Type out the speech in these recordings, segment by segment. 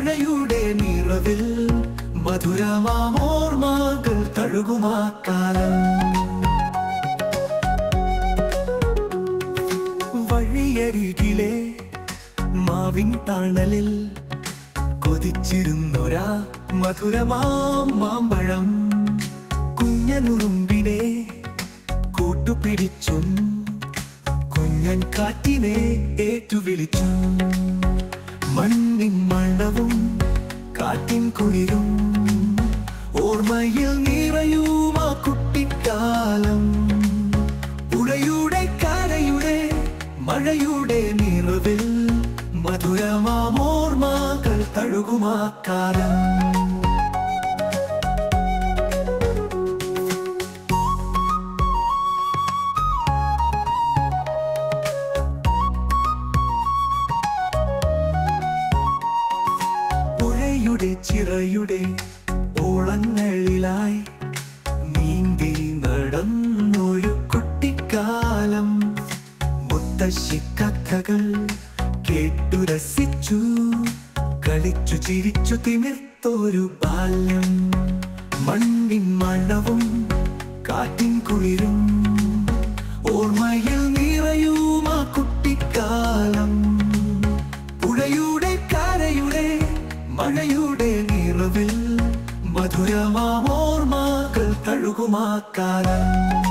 മഴയുടെ നിറവിൽ മധുരമാമോർമകൾ തഴുകുമാ കാലം വഴിയരികിലെ മാവിൻ തണലിൽ കൊതിച്ചിരുന്നൊരാ മധുരമാം മാമ്പഴം കുഞ്ഞനുറുമ്പിനെ കൂട്ടുപിടിച്ചും കുഞ്ഞൻ കാറ്റിനെ ഏറ്റുവിളിച്ചും മണ്ണിൻ മണവും കാറ്റിൻ കുളിരും ഓർമ്മയിൽ നിറയും ആ കുട്ടിക്കാലം പുഴയുടെ കരയുടെ മഴയുടെ നിറവിൽ മധുരമാമോർമകൾ തഴുകുമാ കാലം പുഴയുടെ ചിറയുടെ ഓളങ്ങളിലായി നീന്തി നടന്നൊരു കുട്ടിക്കാലം മുത്തശ്ശി കഥകൾ കേട്ടു രസിച്ചു കളിച്ചു ചിരിച്ചു തിമിർത്തൊരു ബാല്യം മണ്ണിൻ മണവും കാറ്റിൻ കുളിരും ഓർമ്മയിൽ നിറയും ആ കുട്ടിക്കാലം പുഴയുടെ കരയുടെ മഴയുടെ നിറവിൽ മധുരമാമോർമകൾ തഴുകുമാ കാലം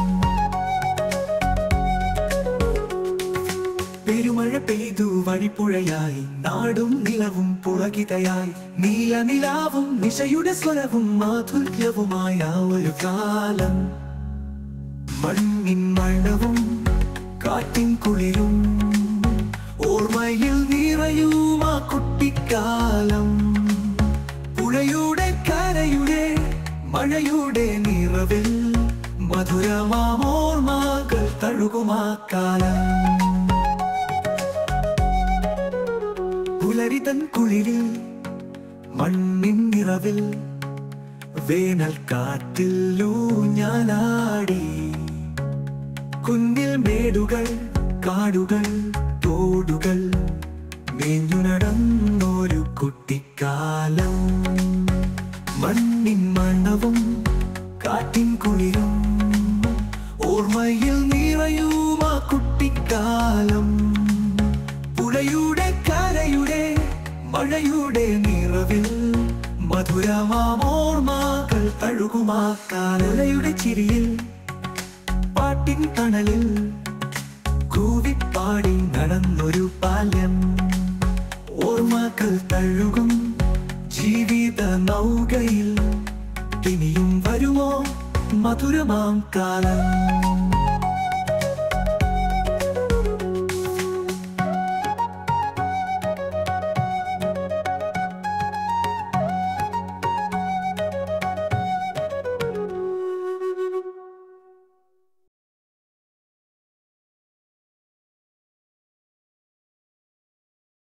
പെരുമഴ പെയ്തു വഴിപ്പുഴയായി നാടും നിലവും പുളകിതയായി നീല നിലാവും നിശയുടെ സ്വരവും മാധുര്യവുമായ ഒരു കാലം മണ്ണിൻ മണവും കാറ്റിൻ കുളിരും ഓർമ്മയിൽ നിറയും ആ കുട്ടിക്കാലം പുഴയുടെ കരയുടെ മഴയുടെ നിറവിൽ മധുരമാമോർമകൾ തഴുകുമാ കാലം പുലരിതൻ കുളിരിൽ മണ്ണിൻ നിറവിൽ വേനൽ കാറ്റിൽ ഊഞ്ഞാലാടി കുന്നിൽ മേടുകൾ കാടുകൾ തോടുകൾ മേഞ്ഞു നടന്നൊരു കുട്ടിക്കാലം മണ്ണിൻ മണവും കാറ്റിൻ കുളിരും ഓർമ്മയിൽ നിറയും ആ കുട്ടിക്കാലം പുഴയുടെ കരയുടെ മഴയുടെ നിറവിൽ മധുരമാമോർമകൾ തഴുകുമാ കാലയുടെ ചിരിയിൽ പാട്ടിൻ തണലിൽ കൂവിപ്പാടി നടന്നൊരു ബാല്യം ഓർമ്മകൾ തഴുകും ജീവിത നൗകയിൽ ഇനിയും വരുമോ മധുരമാം കാലം